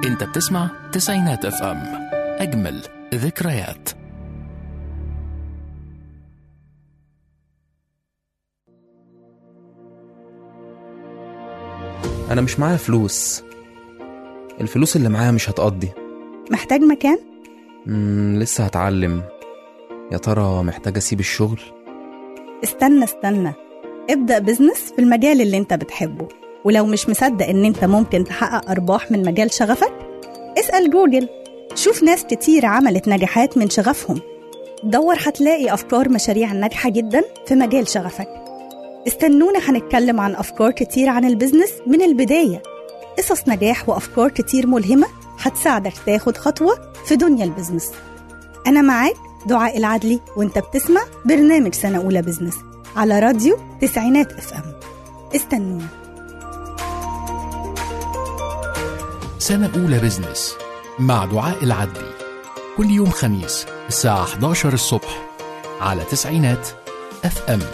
انت بتسمع تسعينات اف ام اجمل ذكريات أنا مش معايا فلوس الفلوس اللي معايا مش هتقضي محتاج مكان؟ مم لسه هتعلم يا ترى محتاج أسيب الشغل استنى استنى ابدأ بزنس في المجال اللي انت بتحبه ولو مش مصدق ان انت ممكن تحقق أرباح من مجال شغفك اسأل جوجل شوف ناس كتير عملت نجاحات من شغفهم دور هتلاقي أفكار مشاريع ناجحة جدا في مجال شغفك استنونا هنتكلم عن أفكار كتير عن البزنس من البداية قصص نجاح وأفكار كتير ملهمة هتساعدك تاخد خطوة في دنيا البزنس أنا معاك دعاء العدلي وانت بتسمع برنامج سنة أولى بزنس على راديو تسعينات اف ام استنونا سنة أولى بزنس مع دعاء العدلي كل يوم خميس الساعة 11 الصبح على تسعينات اف ام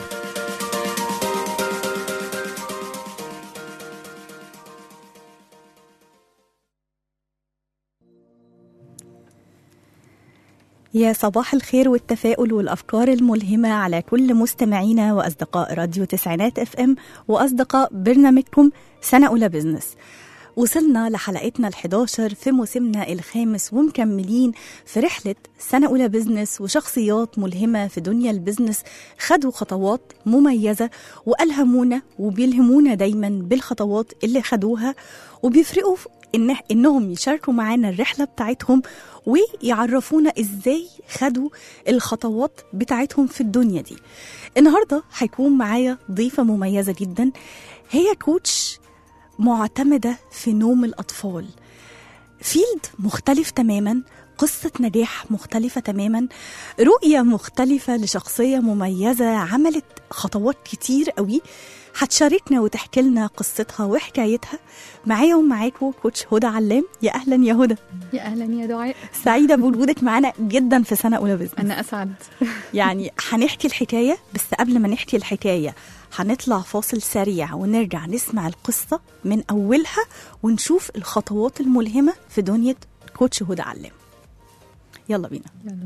يا صباح الخير والتفاؤل والأفكار الملهمة على كل مستمعينا وأصدقاء راديو تسعينات اف ام وأصدقاء برنامجكم سنة أولى بزنس وصلنا لحلقتنا ال11 في موسمنا الخامس ومكملين في رحلة سنة أولى بزنس وشخصيات ملهمة في دنيا البزنس خدوا خطوات مميزة وألهمونا وبيلهمونا دايما بالخطوات اللي خدوها وبيفرقوا في إن إنهم يشاركوا معانا الرحلة بتاعتهم ويعرفونا إزاي خدوا الخطوات بتاعتهم في الدنيا دي النهاردة هيكون معايا ضيفة مميزة جدا هي كوتش معتمدة في نوم الأطفال فيلد مختلف تماما قصة نجاح مختلفة تماما رؤية مختلفة لشخصية مميزة عملت خطوات كتير قوي هتشاركنا وتحكي لنا قصتها وحكايتها معايا ومعاكم كوتش هدى علام يا أهلا يا هدى يا اهلا يا دعاء سعيدة بوجودك معانا جدا في سنة أولى بزنس انا اسعد يعني هنحكي الحكاية بس قبل ما نحكي الحكاية هنطلع فاصل سريع ونرجع نسمع القصة من أولها ونشوف الخطوات الملهمة في دنيا كوتش هدى علام يلا بينا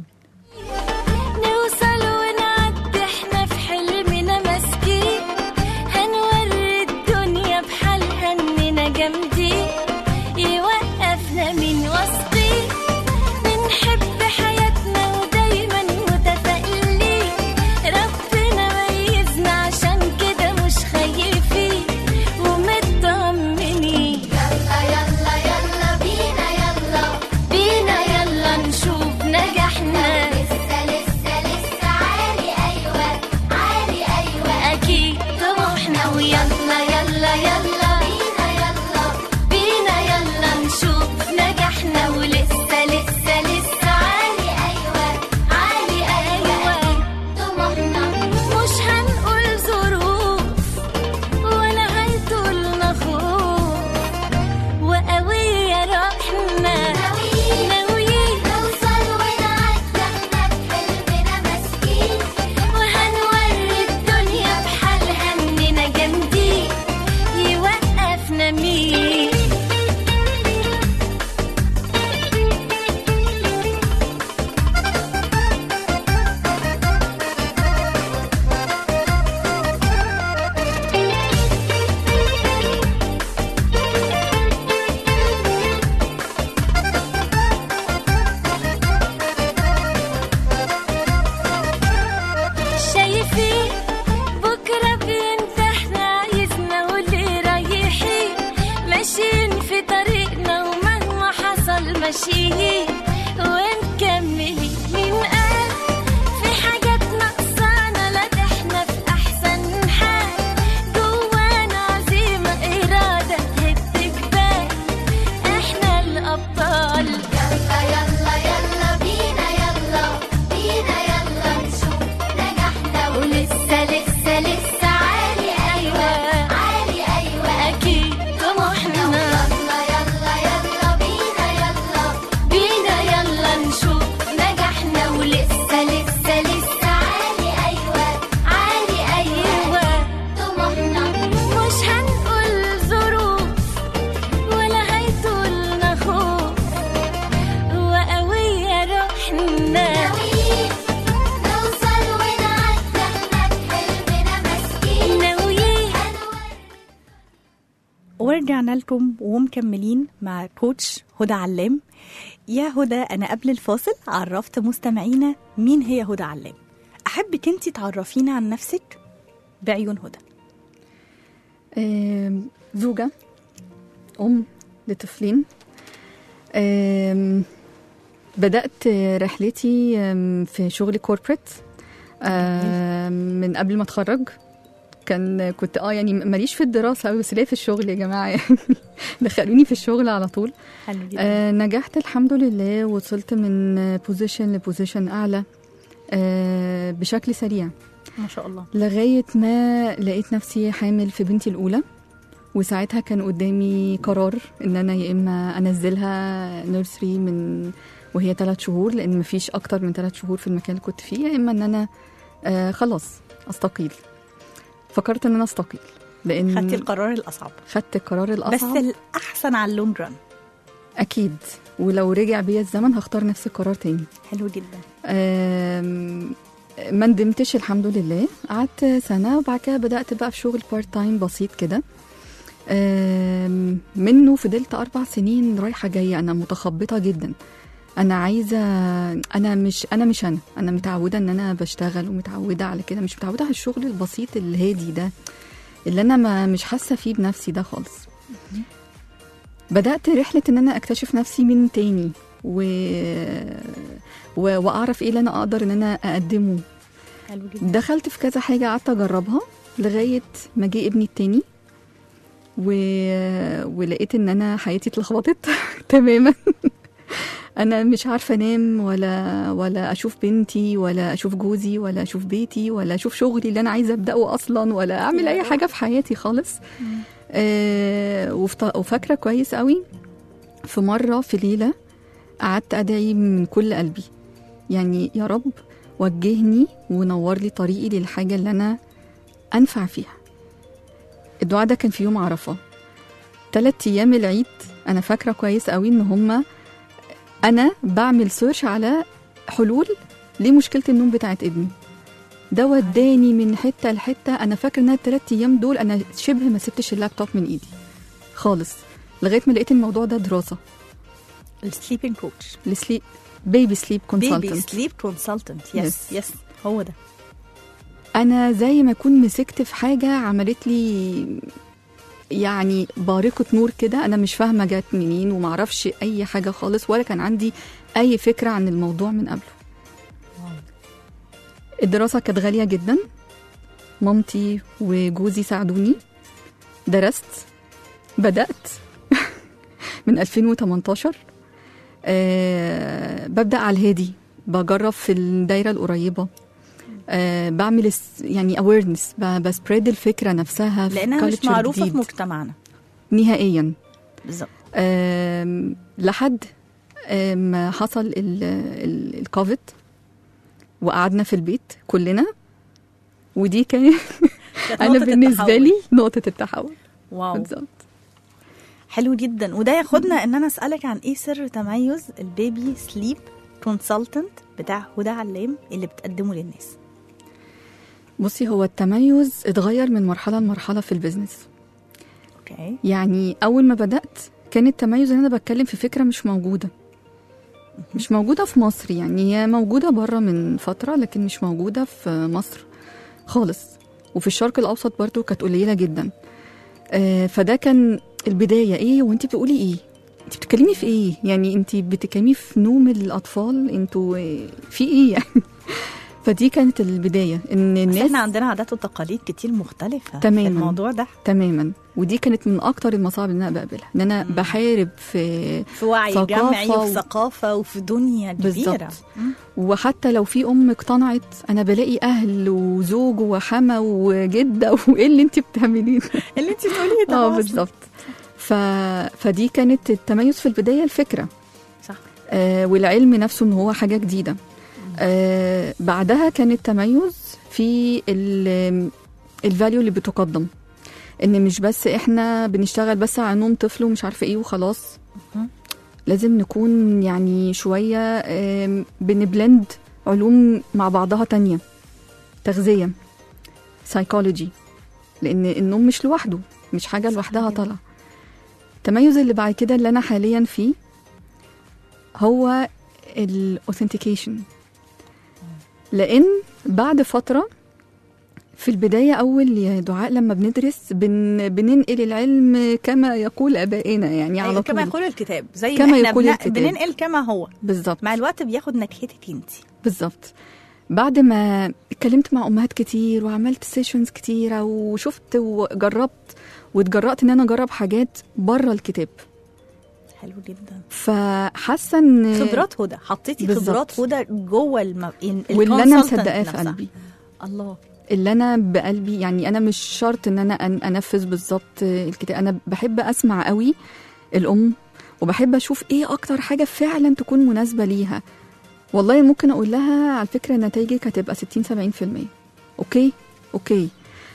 نوصل ونعدي احنا في حلمنا ماسكين هنوري الدنيا بحالها اننا جامدين يوقفنا من وسطين بنحب حياتنا ودايما متفائلين ربنا ميزنا عشان كده مش خايفين ومطمنين يلا يلا يلا بينا يلا بينا يلا نشوف نجاحنا لسه لسه لسه عالي ايوه عالي ايوه اكيد طموحنا ويلا يلا يلا بينا يلا بينا يلا نشوف نجاحنا ولسه لسه لسه عالي ايوه عالي ايوه طموحنا مش هنقول ظروف ولا هيطولنا خوف وقوية روحنا ناويين نوصل ونعدي احنا بحلمنا ماسكين وهنوري الدنيا بحالها اننا جامدين يوقفنا مين شايفين بكرة بينتهنا عايزنا واللي رايحين ماشيين في طريقنا ومهما حصل ماشيين ونكملين مين قال في حاجات ناقصانا لا ده احنا في أحسن حال جوانا عزيمة إرادة هي بتكبر احنا الأبطال يلا يلا يلا بينا يلا بينا يلا نشوف نجاحنا ولسه لسه لسه عالي ايوه عالي ايوه اكيد طموحنا يلا يلا يلا بينا يلا بينا ورجعنا لكم ومكملين مع كوتش هدى علام يا هدى أنا قبل الفاصل عرفت مستمعينا مين هي هدى علام أحبك أنت تعرفينا عن نفسك بعيون هدى آم، زوجة أم لطفلين آم، بدأت رحلتي آم، في شغل كوربريت من قبل ما اتخرج كان كنت اه يعني ماليش في الدراسة أوي بس ليا في الشغل يا جماعة يعني دخلوني في الشغل على طول حلو جدا آه نجحت الحمد لله وصلت من بوزيشن لبوزيشن أعلى آه بشكل سريع ما شاء الله لغاية ما لقيت نفسي حامل في بنتي الأولى وساعتها كان قدامي قرار إن أنا يا إما أنزلها نيرسري من وهي ثلاث شهور لأن مفيش أكتر من ثلاث شهور في المكان اللي كنت فيه يا إما إن أنا آه خلاص أستقيل فكرت إن أنا أستقيل لأن خدتي القرار الأصعب خدت القرار بس الأصعب الأحسن على اللونج ران أكيد ولو رجع بيا الزمن هختار نفس القرار تاني حلو جدا آم، ما ندمتش الحمد لله قعدت سنة وبعد كده بدأت بقى في شغل بارت تايم بسيط كده آم، منه فضلت أربع سنين رايحة جاية أنا متخبطة جدا أنا عايزة أنا مش أنا مش أنا أنا متعودة إن أنا بشتغل ومتعودة على كده مش متعودة على الشغل البسيط الهادي ده اللي أنا ما مش حاسة فيه بنفسي ده خالص بدأت رحلة إن أنا أكتشف نفسي من تاني و... و... وأعرف إيه اللي أنا أقدر إن أنا أقدمه حلو جدا دخلت في كذا حاجة قعدت أجربها لغاية ما جه ابني التاني و... ولقيت إن أنا حياتي اتلخبطت تماما أنا مش عارفة أنام ولا ولا أشوف بنتي ولا أشوف جوزي ولا أشوف بيتي ولا أشوف شغلي اللي أنا عايزة أبدأه أصلا ولا أعمل أي حاجة في حياتي خالص آه وفت- وفاكرة كويس قوي في مرة في ليلة قعدت أدعي من كل قلبي يعني يا رب وجهني ونور لي طريقي للحاجة اللي أنا أنفع فيها الدعاء ده كان في يوم عرفة تلات أيام العيد أنا فاكرة كويس قوي إن هما أنا بعمل سيرش على حلول لمشكلة النوم بتاعت ابني ده وداني من حتة لحتة أنا فاكرة إن التلات أيام دول أنا شبه ما سبتش اللابتوب من إيدي خالص لغاية ما لقيت الموضوع ده دراسة السليبنج كوتش لسليب بيبي سليب بيبي كونسلتنت سليب كونسلتنت يس Yes. يس هو ده انا زي ما اكون مسكت في حاجه عملت لي يعني بارقه نور كده انا مش فاهمه جت منين ومعرفش اي حاجه خالص ولا كان عندي اي فكره عن الموضوع من قبله الدراسه كانت غاليه جدا مامتي وجوزي ساعدوني درست بدات من 2018 أه ببدا على الهادي بجرب في الدايره القريبه أه بعمل الس- يعني اويرنس بسبريد الفكره نفسها في لأنها مش culture معروفة في جديد. مجتمعنا نهائيا بالظبط آم، لحد ما حصل ال- ال- الكوفيد وقعدنا في البيت كلنا ودي كانت كانت انا نقطة بالنسبه التحول. لي نقطه التحول واو بالظبط حلو جدا وده ياخدنا ان انا اسالك عن ايه سر تميز البيبي سليب كونسلتنت بتاع هدى علام اللي بتقدمه للناس بصي هو التميز اتغير من مرحله لمرحله في البيزنس اوكي يعني اول ما بدات كان التميز ان انا بتكلم في فكره مش موجوده مش موجوده في مصر يعني هي موجوده بره من فتره لكن مش موجوده في مصر خالص وفي الشرق الاوسط برضو كانت قليله جدا آه، فده كان البدايه ايه وانت بتقولي ايه انت بتتكلمي في ايه يعني انت بتتكلمي في نوم الاطفال انتوا آه، في ايه يعني فدي كانت البدايه ان بس الناس احنا عندنا عادات وتقاليد كتير مختلفه تماماً. في الموضوع ده تماما ودي كانت من اكتر المصاعب اللي انا بقابلها ان انا بحارب في في وعي ثقافة جمعي و- وفي ثقافه وفي دنيا كبيره بالظبط. مم. وحتى لو في ام اقتنعت انا بلاقي اهل وزوج وحما وجده وايه اللي انت بتعمليه ده؟ اللي انت بتقوليه ده اه أصلاً. بالظبط ف... فدي كانت التميز في البدايه الفكره صح آه والعلم نفسه ان هو حاجه جديده آه بعدها كان التميز في الفاليو اللي بتقدم ان مش بس احنا بنشتغل بس على نوم طفل ومش عارفه ايه وخلاص مهم. لازم نكون يعني شويه آم، بنبلند علوم مع بعضها تانية تغذيه سايكولوجي لان النوم مش لوحده مش حاجه صح لوحدها جدا. طالعه التميز اللي بعد كده اللي انا حاليا فيه هو الاوثنتيكيشن لان بعد فتره في البداية أول يا دعاء لما بندرس بن بننقل العلم كما يقول آبائنا يعني على أيوة طول كما يقول الكتاب زي كما ما احنا يقول بن- الكتاب. بننقل كما هو بالظبط مع الوقت بياخد نكهتك انت بالظبط بعد ما اتكلمت مع امهات كتير وعملت سيشنز كتيره وشفت وجربت واتجرأت ان انا اجرب حاجات بره الكتاب حلو جدا فحاسه ان خبرات هدى حطيتي بالظبط. خبرات هدى جوه الم... ال- واللي انا الconsultant مصدقاه في نفسها. قلبي الله اللي انا بقلبي يعني انا مش شرط ان انا أن- انفذ بالظبط الكتاب انا بحب اسمع قوي الام وبحب اشوف ايه اكتر حاجه فعلا تكون مناسبه ليها والله ممكن اقول لها على فكره نتائجك هتبقى 60 70% اوكي اوكي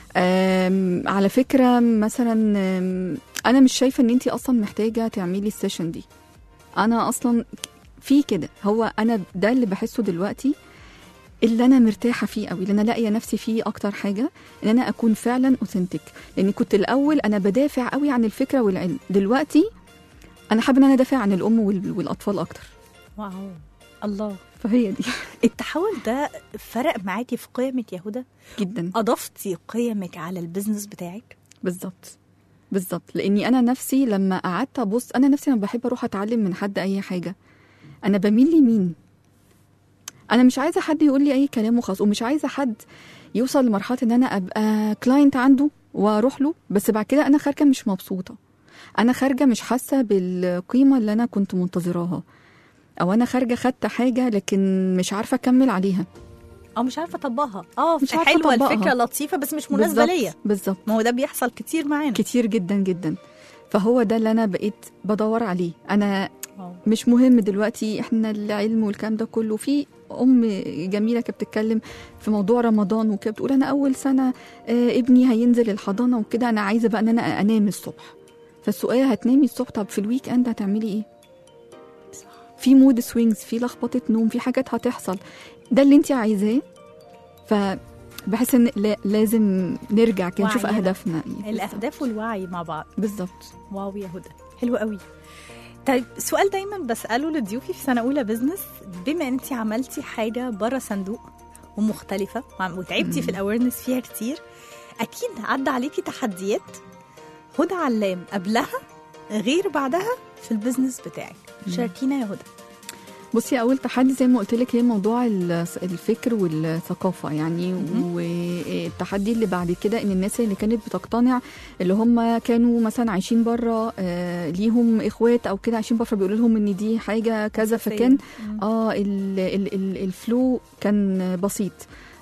أم على فكره مثلا أم، انا مش شايفه ان انت اصلا محتاجه تعملي السيشن دي انا اصلا في كده هو انا ده اللي بحسه دلوقتي اللي انا مرتاحه فيه قوي اللي انا لاقيه نفسي فيه اكتر حاجه ان انا اكون فعلا اوثنتيك لان كنت الاول انا بدافع قوي عن الفكره والعلم دلوقتي انا حابه ان انا ادافع عن الام وال- والاطفال اكتر واو الله فهي دي التحول ده فرق معاكي في قيمك يا هدى جدا اضفتي قيمك على البيزنس بتاعك بالظبط بالظبط لاني انا نفسي لما قعدت ابص انا نفسي لما بحب اروح اتعلم من حد اي حاجه انا بميل لمين انا مش عايزه حد يقول لي اي كلام وخلاص ومش عايزه حد يوصل لمرحله ان انا ابقى كلاينت عنده واروح له بس بعد كده انا خارجه مش مبسوطه انا خارجه مش حاسه بالقيمه اللي انا كنت منتظراها او انا خارجه خدت حاجه لكن مش عارفه اكمل عليها او مش عارفه اطبقها اه مش عارفة حلوه أطبقها. الفكره لطيفه بس مش مناسبه بالظبط، ليا بالظبط ما هو ده بيحصل كتير معانا كتير جدا جدا فهو ده اللي انا بقيت بدور عليه انا واو. مش مهم دلوقتي احنا العلم والكلام ده كله في ام جميله كانت بتتكلم في موضوع رمضان وكده بتقول انا اول سنه آه، ابني هينزل الحضانه وكده انا عايزه بقى ان انا انام الصبح فالسؤال هتنامي الصبح طب في الويك اند هتعملي ايه في مود سوينجز في لخبطه نوم في حاجات هتحصل ده اللي انت عايزاه فبحس ان لا لازم نرجع كده نشوف وعينا. اهدافنا ايه الاهداف والوعي مع بعض بالظبط واو يا هدى حلو قوي طيب سؤال دايما بساله لضيوفي في سنه اولى بزنس بما انت عملتي حاجه بره صندوق ومختلفه وعم- وتعبتي في الاويرنس فيها كتير اكيد عدى عليكي تحديات هدى علام قبلها غير بعدها في البزنس بتاعك شاركينا يا هدى بصي اول تحدي زي ما قلت لك هي موضوع ال- الفكر والثقافه يعني مهم. والتحدي اللي بعد كده ان الناس اللي كانت بتقتنع اللي هم كانوا مثلا عايشين بره آه ليهم اخوات او كده عايشين بره بيقولوا لهم ان دي حاجه كذا أساسية. فكان مم. اه ال ال ال الفلو كان بسيط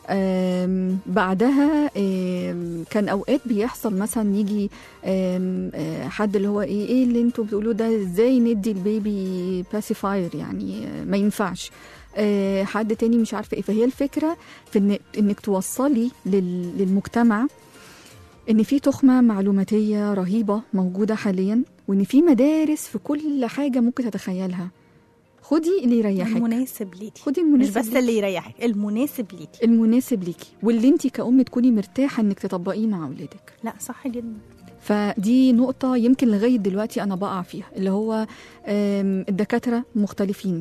آم، بعدها آم، كان اوقات بيحصل مثلا يجي آم، آه، حد اللي هو ايه ايه اللي انتوا بتقولوه ده ازاي ندي البيبي باسيفاير يعني آه، ما ينفعش آه، حد تاني مش عارفه ايه فهي الفكره في إن انك توصلي لل- للمجتمع ان في تخمه معلوماتيه رهيبه موجوده حاليا وان في مدارس في كل حاجه ممكن تتخيلها خدي اللي يريحك المناسب ليكي خدي مش المناسب بس ليكي. اللي يريحك المناسب ليكي المناسب ليكي واللي انت كأم تكوني مرتاحه انك تطبقيه مع اولادك لا صح جدا فدي نقطة يمكن لغاية دلوقتي أنا بقع فيها اللي هو آم، الدكاترة مختلفين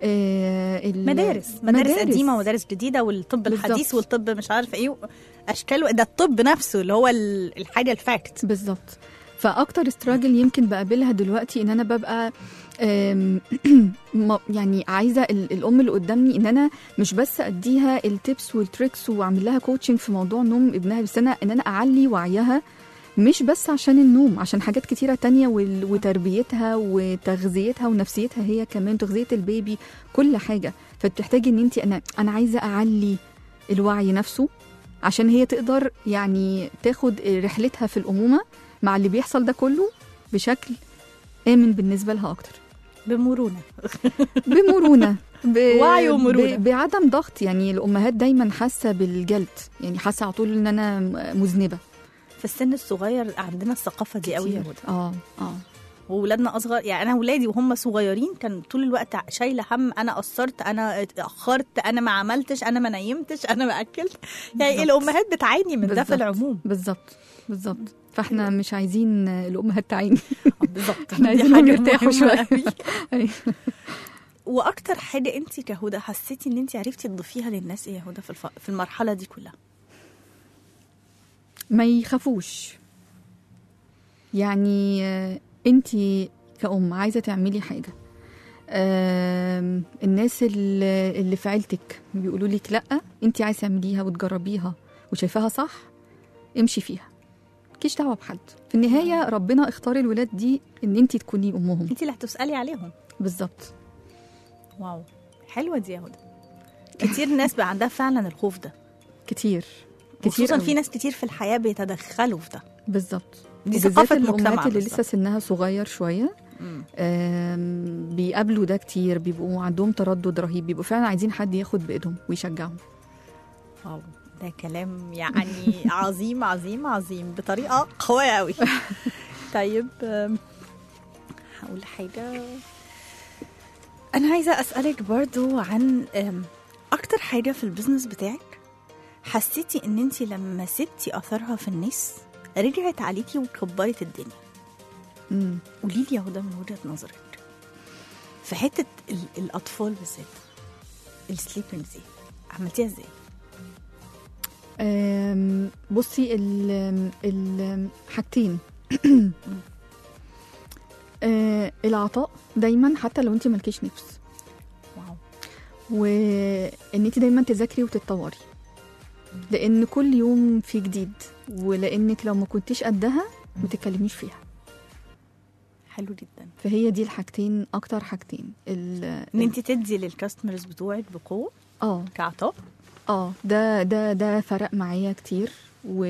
آه، ال- مدارس مدارس قديمه ومدارس جديده والطب بالظبط. الحديث والطب مش عارفه ايه اشكاله ده الطب نفسه اللي هو ال- الحاجه الفاكت بالظبط فاكتر استراجل يمكن بقابلها دلوقتي ان انا ببقى آم، م- يعني عايزه ال- الام اللي قدامي ان انا مش بس اديها التيبس والتريكس واعمل لها كوتشنج في موضوع نوم ابنها بس انا ان انا اعلي وعيها مش بس عشان النوم عشان حاجات كتيرة تانية وال- وتربيتها وتغذيتها ونفسيتها هي كمان تغذية البيبي كل حاجة فبتحتاجي ان انت انا انا عايزة اعلي الوعي نفسه عشان هي تقدر يعني تاخد رحلتها في الأمومة مع اللي بيحصل ده كله بشكل آمن بالنسبة لها أكتر بمرونه بمرونة ب... وعي ومرونة. ب... بعدم ضغط يعني الأمهات دايما حاسة بالجلد يعني حاسة على طول إن أنا مذنبة في السن الصغير عندنا الثقافه دي قوي يا كتير. هدى اه اه وولادنا اصغر يعني انا ولادي وهم صغيرين كان طول الوقت شايله هم انا قصرت انا اتاخرت انا ما عملتش انا ما نيمتش انا ما اكلت يعني بالظبط. الامهات بتعاني من ده في بالظبط. العموم بالظبط بالظبط فاحنا مش عايزين الامهات تعيني آه، بالظبط إحنا دي عايزينهم حاجة يرتاحوا مهمة شوية. قوي. أيوة. واكتر حاجه انت كهدى حسيتي ان انت عرفتي تضيفيها للناس ايه يا هدى في الف... في المرحله دي كلها ما يخافوش يعني انت كأم عايزة تعملي حاجة آم، الناس اللي اللي في عيلتك بيقولوا لك لا انت عايزة تعمليها وتجربيها وشايفاها صح امشي فيها مالكيش دعوة بحد في النهاية ربنا اختار الولاد دي ان انت تكوني امهم انت اللي هتسالي عليهم بالظبط واو حلوه دي يا هدى كتير ناس بقى عندها فعلا الخوف ده كتير كتير خصوصا قوي. في ناس كتير في الحياه بيتدخلوا في ده بالظبط دي وبالذات ثقافه مجتمع الامهات اللي بالظبط. لسه سنها صغير شويه مم. آم، بيقابلوا ده كتير بيبقوا عندهم تردد رهيب بيبقوا فعلا عايزين حد ياخد بايدهم ويشجعهم واو ده كلام يعني عظيم عظيم عظيم بطريقه قويه قوي طيب أم، هقول حاجه انا عايزه اسالك برضو عن أم، اكتر حاجه في البيزنس بتاعك حسيتي ان انت لما سبتي اثرها في الناس رجعت عليكي وكبرت الدنيا مم. قولي لي يا هدى من وجهه نظرك في حته ال- الاطفال بالذات السليبنج دي عملتيها ازاي؟ آم، بصي ال ال حاجتين آه، العطاء دايما حتى لو انت مالكيش نفس واو وان انت دايما تذاكري وتتطوري لان كل يوم في جديد ولانك لو ما كنتيش قدها ما تتكلميش فيها حلو جدا فهي دي الحاجتين اكتر حاجتين ال- ان انت تدي للكاستمرز بتوعك بقوه اه كعطاء اه ده ده ده فرق معايا كتير و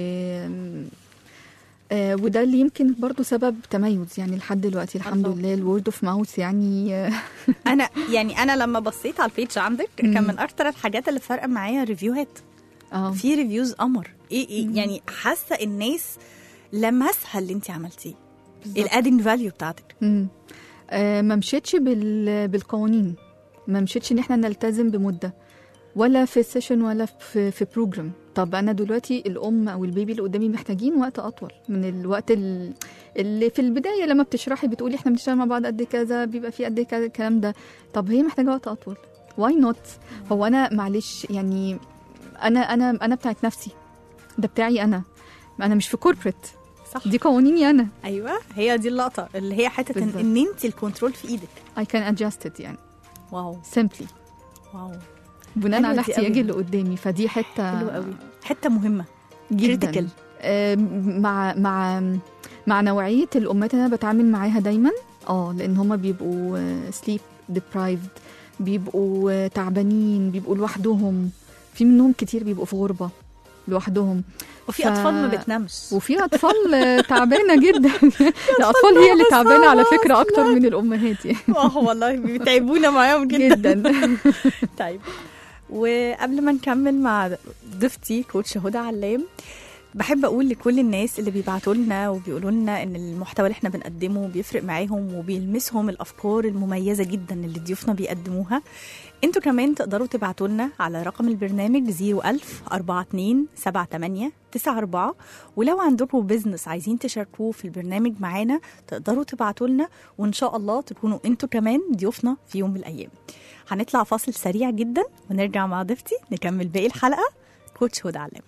آه وده اللي يمكن برضو سبب تميز يعني لحد دلوقتي الحمد الله. لله الورد اوف ماوث يعني آه، انا يعني انا لما بصيت على البيج عندك كان مم. من اكتر الحاجات اللي فرق معايا ريفيوهات اه في ريفيوز قمر ايه ايه يعني حاسه الناس لمسها اللي انت عملتيه الادنج فاليو بتاعتك مم. آه ما مشيتش بال... بالقوانين ما مشيتش ان احنا نلتزم بمده ولا في سيشن ولا في في بروجرام طب انا دلوقتي الام او البيبي اللي قدامي محتاجين وقت اطول من الوقت ال- اللي في البدايه لما بتشرحي بتقولي احنا بنشتغل مع بعض قد كذا بيبقى في قد كذا الكلام ده طب هي محتاجه وقت اطول واي نوت هو انا معلش يعني انا انا انا بتاعت نفسي ده بتاعي انا انا مش في كوربريت صح دي قوانيني انا ايوه هي دي اللقطه اللي هي حته ان, بالظبط. ان انت الكنترول في ايدك I can adjust it يعني واو simply واو بناء حلوة على دي احتياجي قوي. اللي قدامي فدي حته حلو قوي حته مهمه جدا critical. آم، مع مع مع نوعيه الامهات اللي انا بتعامل معاها دايما اه لان هما بيبقوا سليب deprived بيبقوا آه، تعبانين بيبقوا لوحدهم في منهم كتير بيبقوا في غربه لوحدهم وفي ف- اطفال ما بتنامش وفي اطفال آه، تعبانه جدا الاطفال هي اللي تعبانه على فكره اكتر من الامهات يعني اه والله بيتعبونا معاهم جدا جدا طيب وقبل ما نكمل مع ضيفتي كوتش هدى علام بحب اقول لكل الناس اللي بيبعتوا لنا وبيقولوا لنا ان المحتوى اللي احنا بنقدمه بيفرق معاهم وبيلمسهم الافكار المميزه جدا اللي ضيوفنا بيقدموها انتوا كمان تقدروا تبعتوا لنا على رقم البرنامج 01000 42 78 94 ولو عندكم بيزنس عايزين تشاركوه في البرنامج معانا تقدروا تبعتوا لنا وان شاء الله تكونوا انتوا كمان ضيوفنا في يوم من الايام هنطلع فاصل سريع جدا ونرجع مع ضيفتي نكمل باقي الحلقه كوتش هدى علام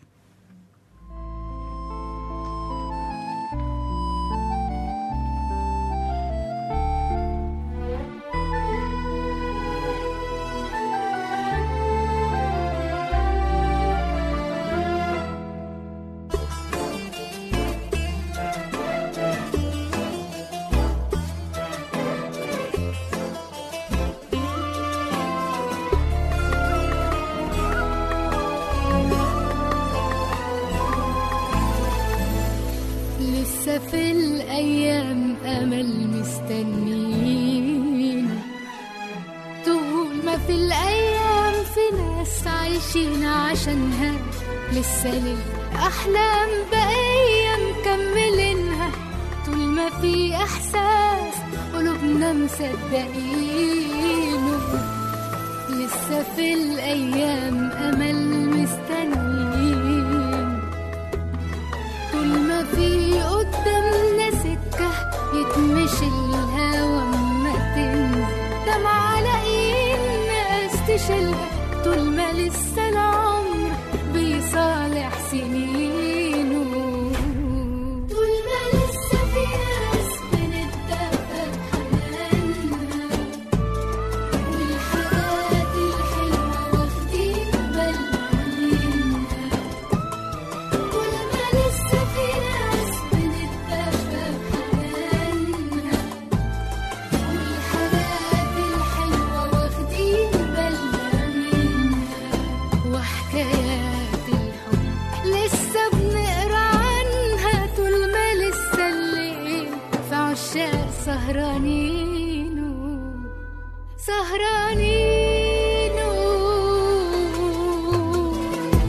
لسه في الأيام أمل مستنين طول ما في الأيام في ناس عايشين عشانها لسه للأحلام بقية مكملينها طول ما في إحساس كنا مصدقينه لسه في الأيام أمل مستنيين طول ما في قدامنا سكة يتمشي الهوا ما تنزل دمع على ناس تشيلها طول ما لسه العمر بيصالح سنينه طول ما لسه في ناس بنتدفى بحنانها والحاجات الحلوة واخدين بالنا منها طول ما لسه في ناس بنتدفى بحنانها والحاجات الحلوة واخدين بالنا منها وحكايات الحب لسه بنقرا عنها طول ما لسه الليل في عشاق سهرانينه سهرانينه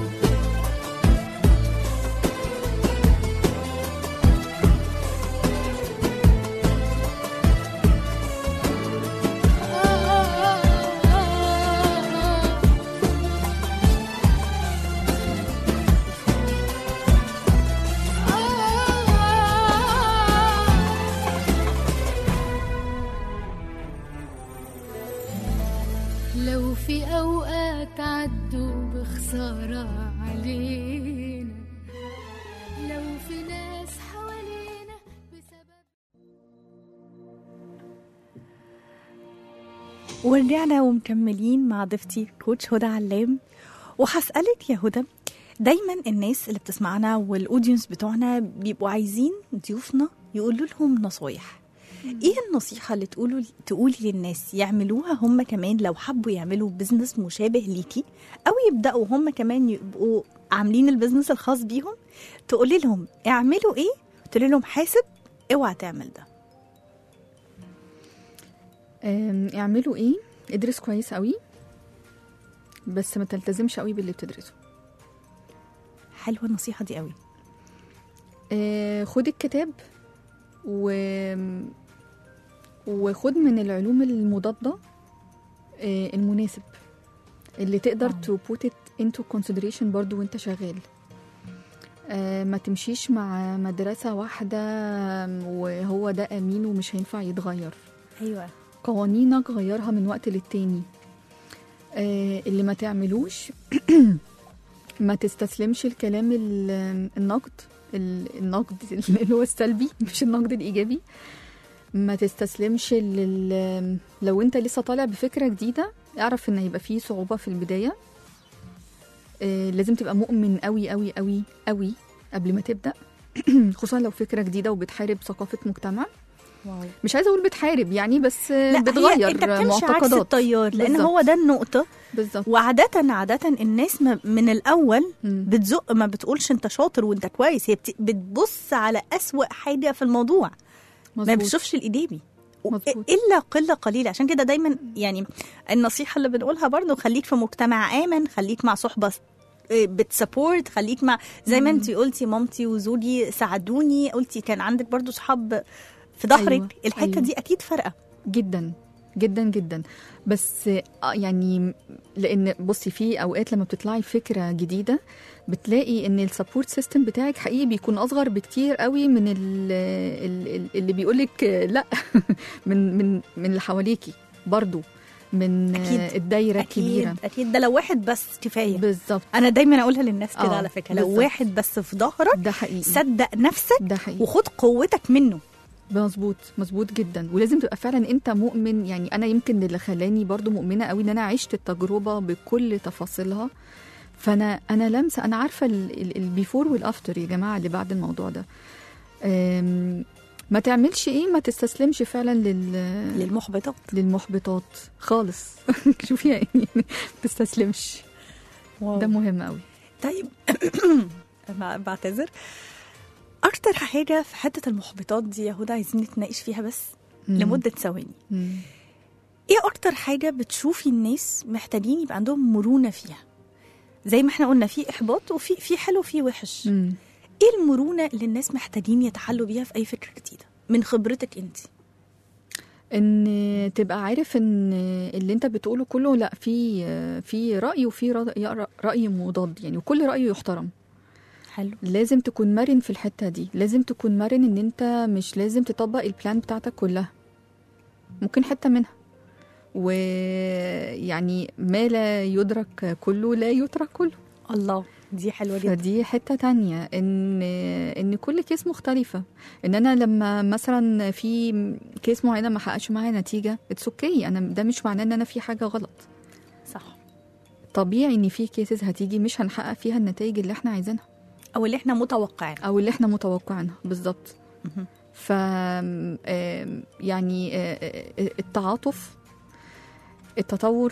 لو في أوقات عدوا بخسارة علينا لو في ناس حوالينا بسبب ورجعنا ومكملين مع ضيفتي كوتش هدى علام وهسألك يا هدى دايما الناس اللي بتسمعنا والاودينس بتوعنا بيبقوا عايزين ضيوفنا يقولوا لهم نصايح ايه النصيحة اللي تقولوا تقولي للناس يعملوها هم كمان لو حبوا يعملوا بزنس مشابه ليكي او يبداوا هم كمان يبقوا عاملين البزنس الخاص بيهم تقولي لهم اعملوا ايه تقولي لهم حاسب اوعى تعمل ده أم، اعملوا ايه ادرس كويس قوي بس ما تلتزمش قوي باللي بتدرسه حلوة النصيحة دي قوي آه، خد الكتاب و وخد من العلوم المضادة آه، المناسب اللي تقدر آه. to put it into consideration برضو وانت شغال آه، ما تمشيش مع مدرسة واحدة وهو ده أمين ومش هينفع يتغير ايوه قوانينك غيرها من وقت للتاني آه، اللي ما تعملوش ما تستسلمش الكلام ال- النقد ال- النقد اللي هو السلبي مش النقد الإيجابي ما تستسلمش لل... لو انت لسه طالع بفكرة جديدة اعرف ان هيبقى فيه صعوبة في البداية آه، لازم تبقى مؤمن قوي قوي قوي قوي قبل ما تبدأ خصوصا لو فكرة جديدة وبتحارب ثقافة مجتمع واو مش عايزه اقول بتحارب يعني بس لا بتغير هي انت بتمشي عكس معتقدات التيار لان بالظبط. هو ده النقطه بالظبط وعاده عاده الناس ما من الاول مم. بتزق ما بتقولش انت شاطر وانت كويس هي بت- بتبص على أسوأ حاجه في الموضوع ما مظبوط. بتشوفش الايجابي و- مظبوط. الا قله قليله عشان كده دايما يعني النصيحه اللي بنقولها برضو خليك في مجتمع امن خليك مع صحبه إيه، بتسبورت خليك مع زي ما انت قلتي مامتي وزوجي ساعدوني قلتي كان عندك برضو صحاب في ظهرك أيوة، الحته أيوة. دي اكيد فارقه جدا جدا جدا بس آه، يعني لان بصي في اوقات لما بتطلعي فكره جديده بتلاقي ان السبورت سيستم بتاعك حقيقي بيكون اصغر بكتير قوي من ال- ال- ال- اللي بيقولك آه، لا من من من اللي حواليكي برضو من أكيد. آه، الدايره الكبيره اكيد اكيد ده لو واحد بس كفايه بالظبط انا دايما اقولها للناس كده آه، على فكره لو بالظبط. واحد بس في ظهرك ده حقيقي صدق نفسك ده حقيقي وخد قوتك منه مظبوط مظبوط جدا ولازم تبقى فعلا انت مؤمن يعني انا يمكن اللي خلاني برضو مؤمنه قوي ان انا عشت التجربه بكل تفاصيلها فانا انا لامسه انا عارفه البيفور والافتر يا جماعه اللي بعد الموضوع ده أم، ما تعملش ايه ما تستسلمش فعلا لل للمحبطات للمحبطات خالص شوفيها ايه ما تستسلمش واو. ده مهم قوي طيب أنا بعتذر اكتر حاجه في حته المحبطات دي يا هدى عايزين نتناقش فيها بس مم. لمده ثواني مم. ايه اكتر حاجه بتشوفي الناس محتاجين يبقى عندهم مرونه فيها زي ما احنا قلنا في احباط وفي في حلو وفي وحش مم. ايه المرونه اللي الناس محتاجين يتحلوا بيها في اي فكره جديده من خبرتك انت ان تبقى عارف ان اللي انت بتقوله كله لا في في راي وفي رأي- راي مضاد يعني وكل راي يحترم حلو لازم تكون مرن في الحته دي لازم تكون مرن ان انت مش لازم تطبق البلان بتاعتك كلها ممكن حته منها ويعني ما لا يدرك كله لا يترك كله الله دي حلوه جدا فدي حته تانية ان ان كل كيس مختلفه ان انا لما مثلا في كيس معينه ما حققش معايا نتيجه اتس اوكي انا ده مش معناه ان انا في حاجه غلط صح طبيعي ان في كيسز هتيجي مش هنحقق فيها النتائج اللي احنا عايزينها او اللي احنا متوقعين او اللي احنا متوقعينها بالظبط مهم. ف آم، يعني آه، آه، التعاطف التطور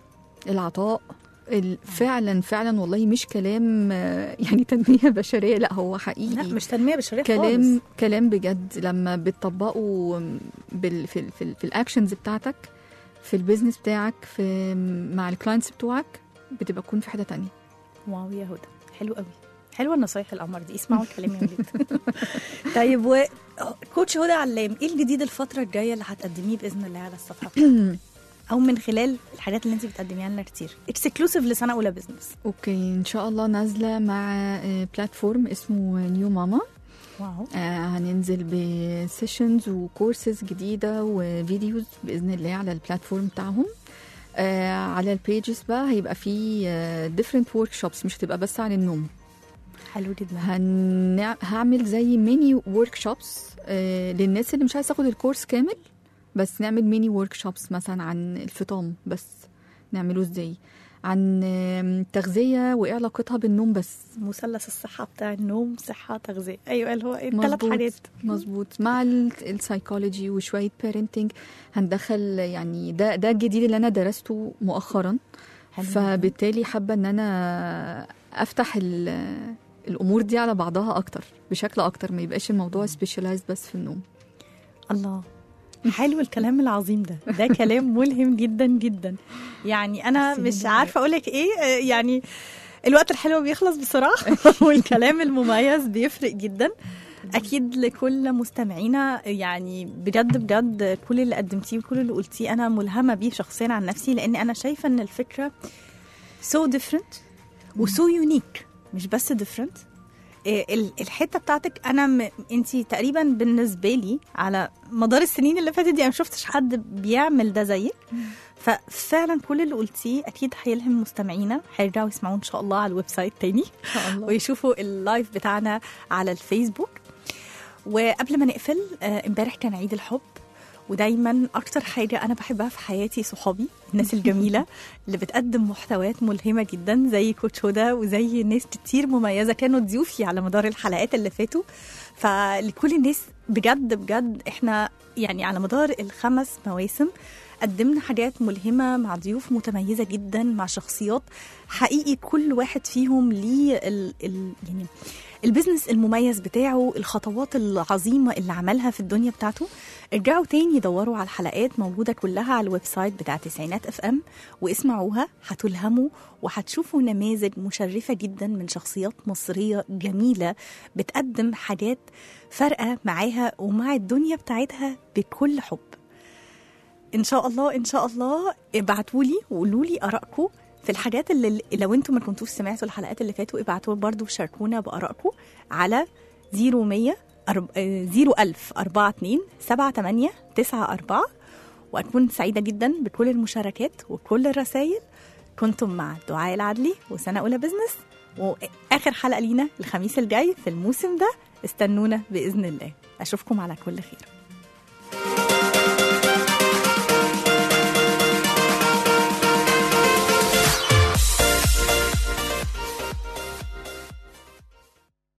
العطاء ال- فعلا فعلا والله مش كلام آه، يعني تنميه بشريه لا هو حقيقي لا مش تنميه بشريه كلام خالص. كلام بجد لما بتطبقه بال في ال في, ال في الاكشنز بتاعتك في البيزنس بتاعك في مع الكلاينتس بتوعك بتبقى تكون في حته تانية واو يا هدى حلو قوي حلوه النصايح القمر دي اسمعوا الكلام يا ولاد طيب و كوتش هدى علام ايه الجديد الفتره الجايه اللي هتقدميه باذن الله على الصفحه بتاعتك؟ او من خلال الحاجات اللي انت بتقدميها لنا كتير اكسكلوسيف لسنه اولى بزنس اوكي ان شاء الله نازله مع بلاتفورم اسمه نيو ماما واو آه هننزل بسيشنز وكورسز جديده وفيديوز باذن الله على البلاتفورم بتاعهم آه على البيجز بقى هيبقى في ديفرنت ورك شوبس مش هتبقى بس عن النوم حلو جدا هن... هعمل زي ميني ورك شوبس للناس اللي مش عايزه تاخد الكورس كامل بس نعمل ميني ورك شوبس مثلا عن الفطام بس نعمله ازاي عن آم، تغذيه وايه علاقتها بالنوم بس مثلث الصحه بتاع النوم صحه تغذيه ايوه اللي هو الثلاث مظبوط. حاجات مظبوط مع ال- السايكولوجي وشويه بيرنتنج هندخل يعني ده ده الجديد اللي انا درسته مؤخرا حلو جداً. فبالتالي حابه ان انا افتح ال- الامور دي على بعضها اكتر بشكل اكتر ما يبقاش الموضوع سبيشالايز بس في النوم الله حلو الكلام العظيم ده ده كلام ملهم جدا جدا يعني انا ميرسي مش جداً. عارفه اقول لك ايه آه، يعني الوقت الحلو بيخلص بسرعه والكلام المميز بيفرق جدا اكيد لكل مستمعينا يعني بجد بجد كل اللي قدمتيه وكل اللي قلتيه انا ملهمه بيه شخصيا عن نفسي لان انا شايفه ان الفكره سو ديفرنت وسو يونيك مش بس ديفرنت الحته بتاعتك انا م... انت تقريبا بالنسبه لي على مدار السنين اللي فاتت دي انا ما شفتش حد بيعمل ده زيك ففعلا كل اللي قلتيه اكيد هيلهم مستمعينا هيرجعوا يسمعوه ان شاء الله على الويب سايت تاني ان شاء الله ويشوفوا اللايف بتاعنا على الفيسبوك وقبل ما نقفل آه، امبارح كان عيد الحب ودايما اكتر حاجه انا بحبها في حياتي صحابي الناس الجميله اللي بتقدم محتويات ملهمه جدا زي كوتش هدى وزي ناس كتير مميزه كانوا ضيوفي على مدار الحلقات اللي فاتوا فلكل الناس بجد بجد احنا يعني على مدار الخمس مواسم قدمنا حاجات ملهمة مع ضيوف متميزة جدا مع شخصيات حقيقي كل واحد فيهم ليه ال ال يعني البيزنس المميز بتاعه الخطوات العظيمة اللي عملها في الدنيا بتاعته ارجعوا تاني دوروا على الحلقات موجودة كلها على الويب سايت بتاع تسعينات اف ام واسمعوها هتلهموا وهتشوفوا نماذج مشرفة جدا من شخصيات مصرية جميلة بتقدم حاجات فارقة معاها ومع الدنيا بتاعتها بكل حب ان شاء الله ان شاء الله ابعتوا لي وقولوا لي ارائكم في الحاجات اللي لو انتم ما كنتوش سمعتوا الحلقات اللي فاتوا ابعتوا برضو شاركونا بارائكم على 0100 01000 42 78 94 واكون سعيده جدا بكل المشاركات وكل الرسائل كنتم مع دعاء العدلي وسنه اولى بزنس واخر حلقه لينا الخميس الجاي في الموسم ده استنونا باذن الله اشوفكم على كل خير